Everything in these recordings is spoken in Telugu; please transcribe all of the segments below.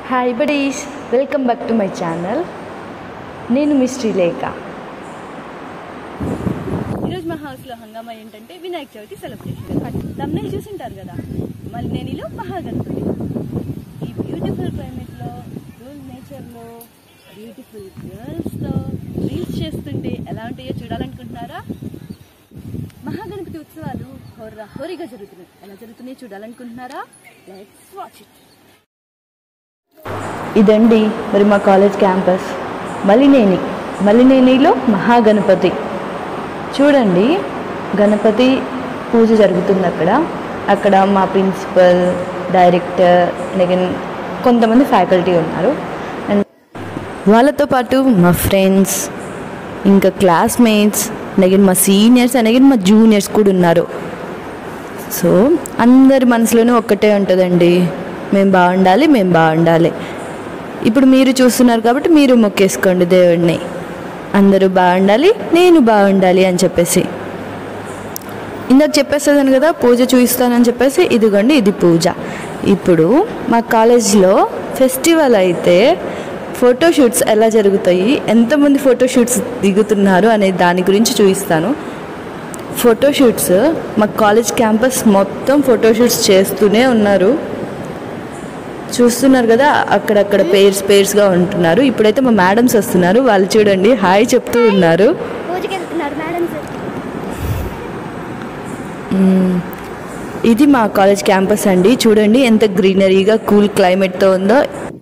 Hi buddies welcome back to my channel నేను మీ శ్రీలేఖ ఈరోజు మా హౌస్లో హంగామా ఏంటంటే వినాయక చవితి సెలబ్రేషన్ తమ్నేలు చూసింటారు కదా మళ్ళీ నేను ఇలా మహాగణపతి ఈ బ్యూటిఫుల్ క్లైమేట్లో కూల్ నేచర్లో బ్యూటిఫుల్ గర్ల్స్తో రీల్స్ చేస్తుంటే ఎలా ఉంటాయో చూడాలనుకుంటున్నారా మహాగణపతి ఉత్సవాలు హోర్రా హోరీగా జరుగుతున్నాయి ఎలా జరుగుతున్నాయో చూడాలనుకుంటున్నారా లెట్స్ వాచ్ ఇట్ ఇదండి మరి మా కాలేజ్ క్యాంపస్ మలినేని మలినేనిలో మహాగణపతి చూడండి గణపతి పూజ జరుగుతుంది అక్కడ అక్కడ మా ప్రిన్సిపల్ డైరెక్టర్ అలాగే కొంతమంది ఫ్యాకల్టీ ఉన్నారు అండ్ వాళ్ళతో పాటు మా ఫ్రెండ్స్ ఇంకా క్లాస్మేట్స్ అలాగే మా సీనియర్స్ అలాగే మా జూనియర్స్ కూడా ఉన్నారు సో అందరి మనసులోనూ ఒక్కటే ఉంటుందండి మేము బాగుండాలి మేము బాగుండాలి ఇప్పుడు మీరు చూస్తున్నారు కాబట్టి మీరు మొక్కేసుకోండి దేవుడిని అందరూ బాగుండాలి నేను బాగుండాలి అని చెప్పేసి ఇందాక చెప్పేస్తాను కదా పూజ చూపిస్తానని చెప్పేసి ఇదిగోండి ఇది పూజ ఇప్పుడు మా కాలేజ్లో ఫెస్టివల్ అయితే ఫోటోషూట్స్ ఎలా జరుగుతాయి ఎంతమంది ఫోటోషూట్స్ దిగుతున్నారు అనే దాని గురించి చూపిస్తాను ఫోటోషూట్స్ మా కాలేజ్ క్యాంపస్ మొత్తం ఫోటోషూట్స్ చేస్తూనే ఉన్నారు చూస్తున్నారు కదా అక్కడక్కడ పేర్స్ పేర్స్గా ఉంటున్నారు ఇప్పుడైతే మా మేడమ్స్ వస్తున్నారు వాళ్ళు చూడండి హాయ్ చెప్తూ ఉన్నారు పూజకి వెళ్తున్నారు మేడం సార్ మ్మ్. ఇది మా కాలేజ్ క్యాంపస్ అండి చూడండి ఎంత గ్రీనరీగా కూల్ క్లైమేట్తో ఉందో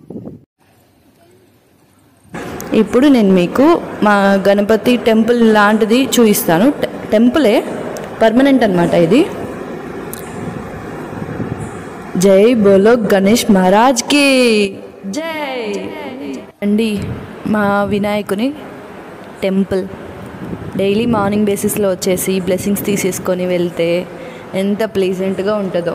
ఇప్పుడు నేను మీకు మా గణపతి టెంపుల్ లాంటిది చూపిస్తాను టె- టెంపులే పర్మనెంట్ అనమాట ఇది జై బోలో గణేష్ మహారాజ్కి జై అండి మా వినాయకుని టెంపుల్ డైలీ మార్నింగ్ బేసిస్లో వచ్చేసి బ్లెస్సింగ్స్ తీసేసుకొని వెళ్తే ఎంత ప్లెజెంట్గా ఉంటుందో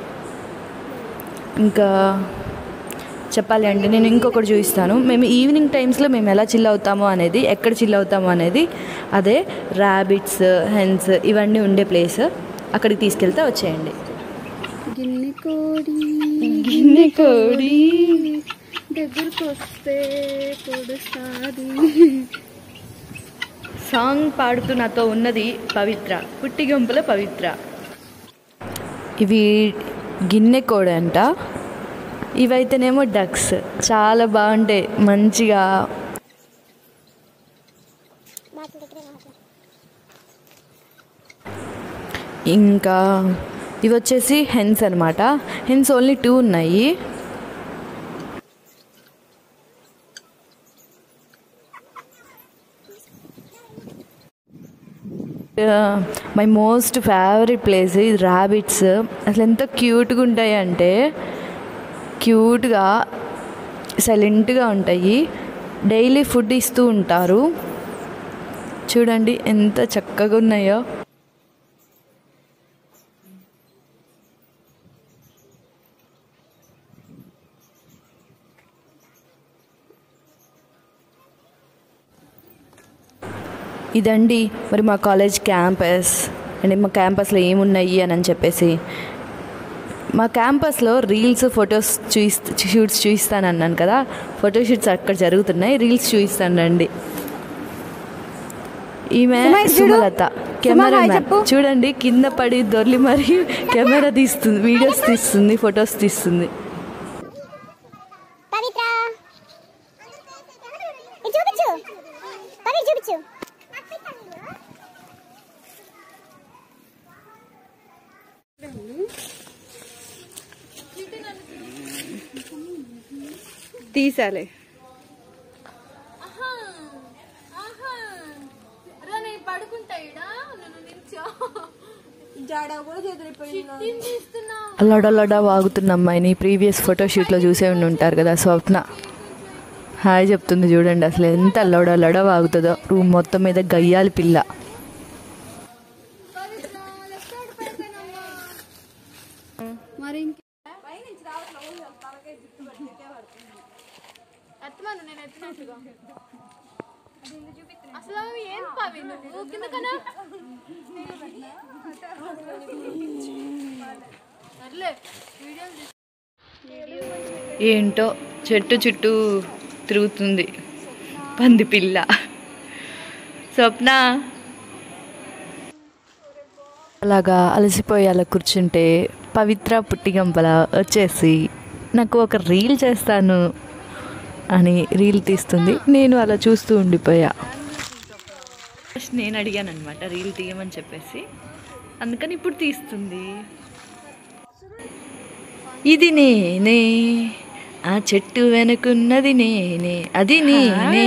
ఇంకా చెప్పాలి అంటే నేను ఇంకొకటి చూపిస్తాను మేము ఈవినింగ్ టైమ్స్లో మేము ఎలా చిల్ అవుతామో అనేది ఎక్కడ చిల్ అవుతామో అనేది అదే ర్యాబిట్స్ హెన్స్ ఇవన్నీ ఉండే ప్లేస్ అక్కడికి తీసుకెళ్తే వచ్చేయండి గిన్నె కోడి గిన్నె కోడి దగ్గరకు వస్తే కొడుస్తాది సాంగ్ పాడుతూ నాతో ఉన్నది పవిత్ర పుట్టిగంపుల పవిత్ర ఇవి గిన్నె కోడ అంట ఇవైతేనేమో డక్స్ చాలా బాగుంటాయి మంచిగా ఇంకా ఇవి వచ్చేసి హెన్స్ అనమాట హెన్స్ ఓన్లీ టూ ఉన్నాయి మై మోస్ట్ ఫేవరెట్ ప్లేస్ ఇది ర్యాబిట్స్ అసలు ఎంత క్యూట్గా ఉంటాయి అంటే క్యూట్గా సైలెంట్గా ఉంటాయి డైలీ ఫుడ్ ఇస్తూ ఉంటారు చూడండి ఎంత చక్కగా ఉన్నాయో ఇదండి మరి మా కాలేజ్ క్యాంపస్ అండ్ మా క్యాంపస్లో ఏమున్నాయి అని అని చెప్పేసి మా క్యాంపస్లో రీల్స్ ఫొటోస్ చూయిస్త షూట్స్ చూపిస్తాను అన్నాను కదా ఫోటో షూట్స్ అక్కడ జరుగుతున్నాయి రీల్స్ చూపిస్తానండి ఈమె సుమా, ఇటు చూడు. సుమలత కెమెరా హాయ్ మ్యాన్ చెప్పు. చూడండి కింద పడి దొర్లి మరి కెమెరా తీస్తుంది వీడియోస్ తీస్తుంది ఫొటోస్ తీస్తుంది పవిత్ర ఇది చూపించు పవి చూపించు తీసాలే అల్లడల్లడా వాగుతున్న అమ్మాయిని ప్రీవియస్ ఫోటోషూట్లో చూసే ఉండి ఉంటారు కదా స్వప్న హాయ్ చెప్తుంది చూడండి అసలు ఎంత అల్లడల్లడా వాగుతుందో రూమ్ మొత్తం మీద గయ్యాలి పిల్ల మరి అసలు ఏం పవి నువ్వు కింద కన్నా సర్లే వీడియోలు ఏంటో చెట్టు చుట్టూ తిరుగుతుంది పంది పిల్ల స్వప్న అలాగా అలసిపోయి అలా కూర్చుంటే పవిత్ర పుట్టిగంపల వచ్చేసి నాకు ఒక రీల్ చేస్తాను అని రీల్ తీస్తుంది నేను అలా చూస్తూ ఉండిపోయా ఫస్ట్ నేను అడిగాను అనమాట రీల్ తీయమని చెప్పేసి అందుకని ఇప్పుడు తీస్తుంది ఇది నేనే ఆ చెట్టు వెనుకున్నది నేనే అది నేనే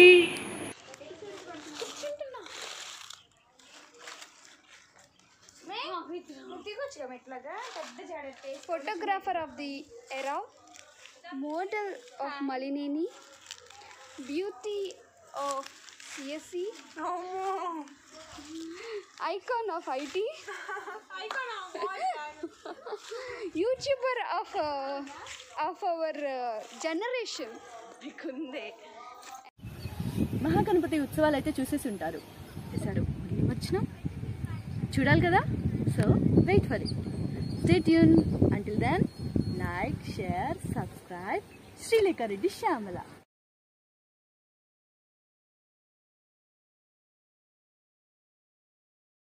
photographer of the era model of Malineni beauty of CSC icon of IT YouTuber of of our generation Mahaganapathi ఉత్సవాలు అయితే చూసేసి ఉంటారు సరే వచ్చినాం చూడాలి కదా so wait for it stay tune until then like share subscribe Sreelekha Reddy Shyamala